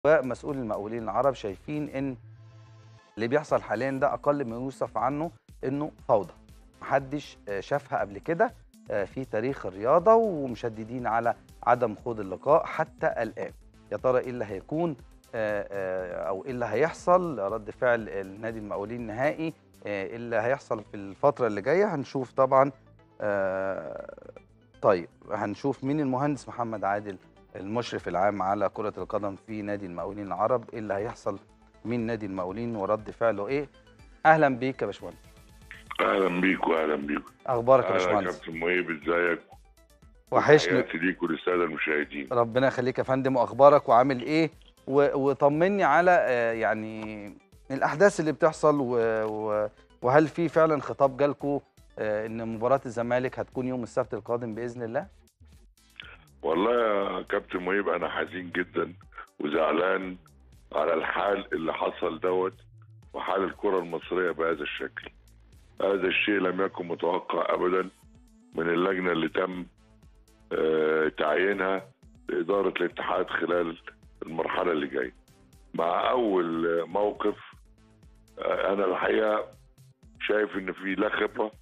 ومسؤول المقاولين العرب شايفين ان اللي بيحصل حاليا ده اقل ما يوصف عنه انه فوضى محدش آه، شافها قبل كده آه، في تاريخ الرياضه ومشددين على عدم خوض اللقاء حتى الان يا ترى ايه اللي هيكون آه، آه، او ايه اللي هيحصل رد فعل النادي المقاولين النهائي آه، ايه اللي هيحصل في الفتره اللي جايه هنشوف طبعا آه، طيب هنشوف مين المهندس محمد عادل المشرف العام على كرة القدم في نادي المقاولين العرب ايه اللي هيحصل من نادي المقاولين ورد فعله ايه اهلا بيك يا باشمهندس اهلا بيك واهلا بيك اخبارك يا اهلا يا باشمهندس كابتن مهيب ازيك وحشني تحياتي ليك وللساده المشاهدين ربنا يخليك يا فندم واخبارك وعامل ايه و- وطمني على آه، يعني الاحداث اللي بتحصل و... و... وهل في فعلا خطاب جالكوا آه، ان مباراة الزمالك هتكون يوم السبت القادم باذن الله والله يا كابتن مهيب انا حزين جدا وزعلان على الحال اللي حصل دوت وحال الكره المصريه بهذا الشكل هذا الشيء لم يكن متوقع ابدا من اللجنه اللي تم آه، تعيينها لاداره الاتحاد خلال المرحله اللي جايه مع اول آه، موقف آه، انا الحقيقه شايف ان في لا خبره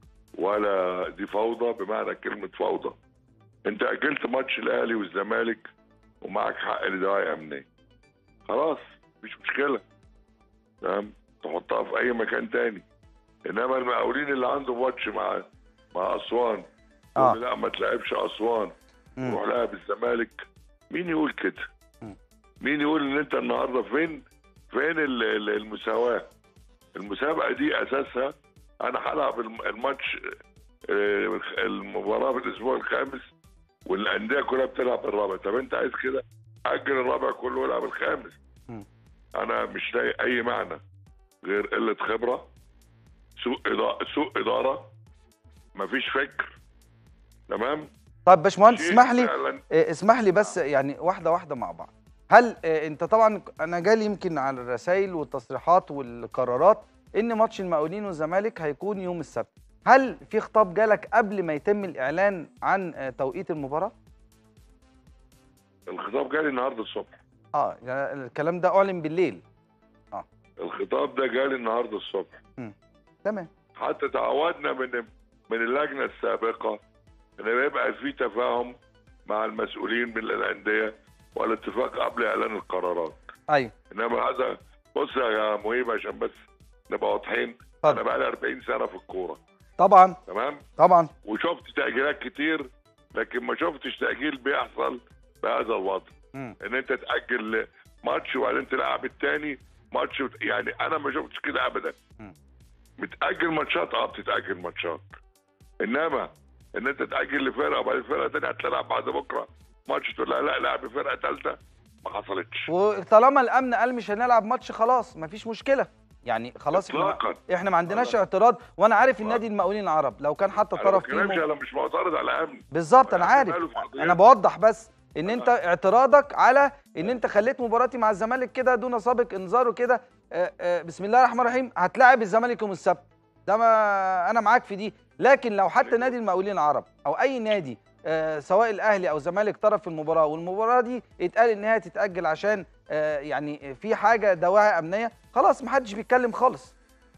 ولا دي فوضى بمعنى كلمه فوضى انت اجلت ماتش الاهلي والزمالك ومعك حق لدواعي امنيه خلاص مش مشكله تمام تحطها في اي مكان تاني انما المقاولين اللي عنده ماتش مع مع اسوان آه. يقول لا ما تلعبش اسوان مم. روح لعب الزمالك مين يقول كده مم. مين يقول ان انت النهارده فين فين ال- ال- المساواه المسابقه دي اساسها انا هلعب الم- الماتش آه، المباراه في الاسبوع الخامس والانديه كلها بتلعب الرابع طب انت عايز كده اجل الرابع كله والعب الخامس مم. انا مش لاقي اي معنى غير قله خبره سوء إدارة سوء اداره مفيش فكر تمام طيب باشمهندس شيء اسمح لي فعلاً آه، اسمح لي بس يعني واحده واحده مع بعض هل آه، انت طبعا انا جالي يمكن على الرسائل والتصريحات والقرارات ان ماتش المقاولين والزمالك هيكون يوم السبت هل في خطاب جالك قبل ما يتم الاعلان عن آه، توقيت المباراه الخطاب جالي النهارده الصبح اه يعني الكلام ده اعلن بالليل الخطاب ده جالي النهارده الصبح تمام حتى تعودنا من من اللجنه السابقه ان يبقى في تفاهم مع المسؤولين من الانديه والاتفاق قبل اعلان القرارات ايوه انما هذا بص يا مهيب عشان بس نبقى واضحين انا اتفضل بقى لي 40 سنه في الكوره طبعا تمام طبعا وشفت تاجيلات كتير لكن ما شفتش تاجيل بيحصل بهذا الوضع مم. ان انت تاجل ماتش وبعدين تلعب التاني ماتش وت- يعني انا ما شفتش كده ابدا مم. بتاجل ماتشات اه بتتاجل ماتشات انما ان انت تاجل لفرقه وبعدين فرقه تانيه هتلعب بعد بكره ماتش تقول لا لا لعب فرقه ثالثه ما حصلتش وطالما الامن قال مش هنلعب ماتش خلاص مفيش مشكله يعني خلاص احنا اطلاقا احنا ما عندناش لا. اعتراض وانا عارف لا. النادي المقاولين العرب لو كان حتى انا ما طرف فيهم بتكلمش انا مش معترض على امن بالظبط انا يعني عارف ماله في قضية؟ انا بوضح بس ان آه. انت اعتراضك على ان انت خليت مباراتي مع الزمالك كده دون سابق انذار وكده آه، آه، بسم الله الرحمن الرحيم هتلاعب الزمالك يوم السبت ده ما انا معاك في دي لكن لو حتى نادي المقاولين العرب او اي نادي آه، سواء الاهلي او الزمالك طرف في المباراه والمباراه دي اتقال ان هي تتاجل عشان آه، يعني في حاجه دواعي امنيه خلاص محدش بيتكلم خالص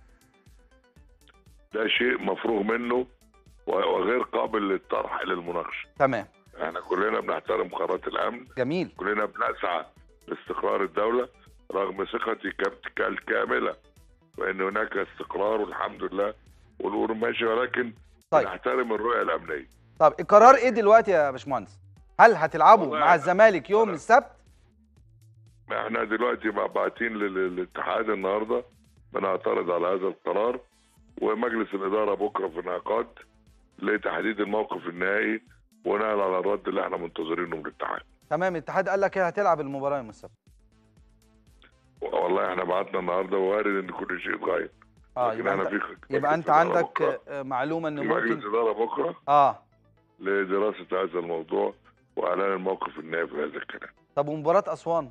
ده شيء مفروغ منه و- وغير قابل للطرح للمناقشه تمام احنا كلنا بنحترم قرارات الامن جميل كلنا بنسعى لاستقرار الدولة رغم ثقتي كاب- الكاملة بأن هناك استقرار والحمد لله والأمور ماشية ولكن طيب. نحترم الرؤية الأمنية طب القرار ايه دلوقتي يا باشمهندس هل هتلعبوا والله مع أنا- الزمالك يوم أنا- السبت احنا دلوقتي باعتين لل- للاتحاد النهاردة بنعترض على هذا القرار ومجلس الإدارة بكرة في انعقاد لتحديد الموقف النهائي بناء على الرد اللي احنا منتظرينه من الاتحاد تمام الاتحاد قال لك ايه هتلعب المباراه يوم السبت والله احنا بعتنا النهارده وارد ان كل شيء يتغير اه لكن يبقى احنا انت في يبقى مجلس انت إدارة عندك بكرة. آه، معلومه ان في مجلس ممكن إدارة بكرة اه لدراسة هذا الموضوع وإعلان الموقف النهائي في هذا الكلام. طب ومباراه اسوان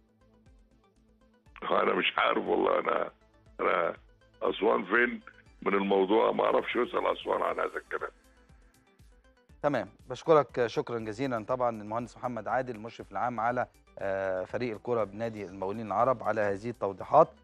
أنا مش عارف والله أنا أنا أسوان فين من الموضوع ما أعرفش يسأل أسوان عن هذا الكلام. تمام بشكرك شكرا جزيلا طبعا المهندس محمد عادل المشرف العام على آه، فريق الكره بنادي المقاولين العرب على هذه التوضيحات